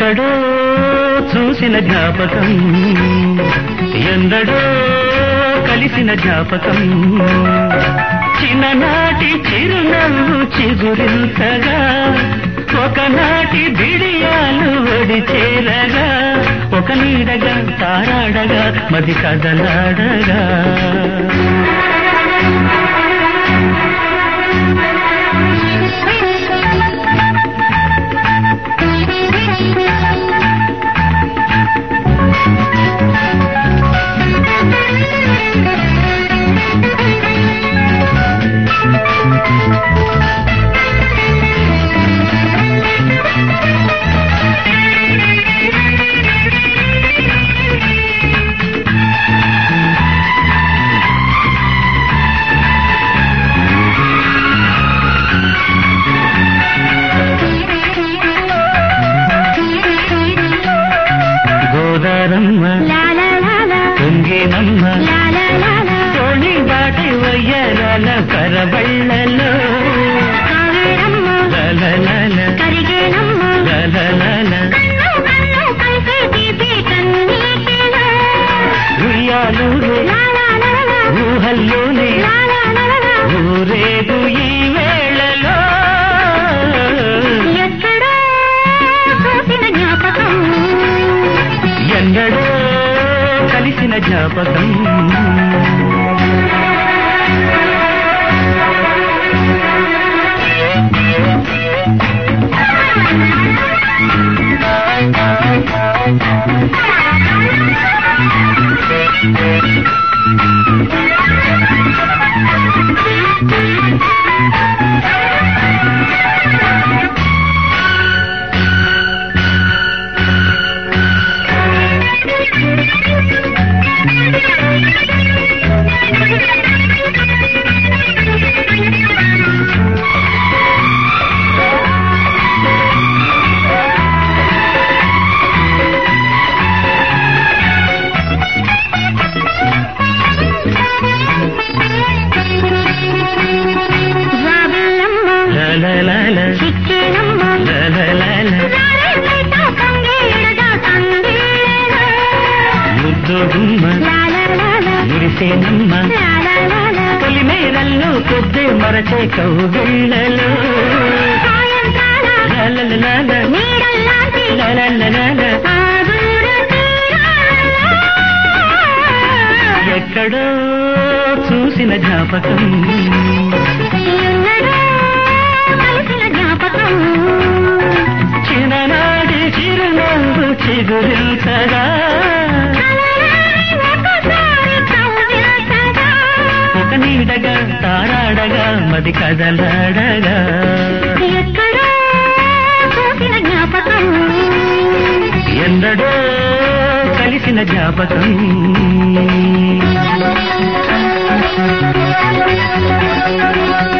ఎక్కడో చూసిన జ్ఞాపకం ఎందడో కలిసిన జ్ఞాపకం చిన్ననాటి చిరునవ్వు చిగురించగా ఒకనాటి బిడియాలు ఒడి చేరగా ఒక నీడగా తారాడగా మది కదలాడగా గోదారమ్మ పొంగేనమ్మ తోణి దాటి వయ్యరాల కరబళ్ళలో లలలల, లలలల, ఉయ్యాలూరే, ఊహల్లోనే ఊరేగు ఈ వేళలో ఎక్కడో చూసిన జ్ఞాపకం ఎన్నడో కలిసిన జ్ఞాపకం జాబిల్లమ్మ లలలల, చిక్కేనమ్మ లలలల, నారాయణతో కంగేడుగా కంగేళ ముద్దు గుమ్మ లాలాలాల మురిసేనమ్మ లాలాలాల తొలి మేరల్లో పొద్దే మరచే కౌగిళ్ళలో సాయంకాల లలలల, నీడల్లాంటి లలలల, ఆ దూర తీరాలలో ఎక్కడో చూసిన జ్ఞాపకం ఎన్నడూ కలిసిన జ్ఞాపకం చిన్ననాటి చిరునవ్వు చిగురించగా కలరాని ఒకసారి కవ్వించగా ఒక నీడగా తారాడగా మది కదలాడగా ఎక్కడో చూసిన జ్ఞాపకం ఎందడో కలిసిన జ్ఞాపకం Thank you.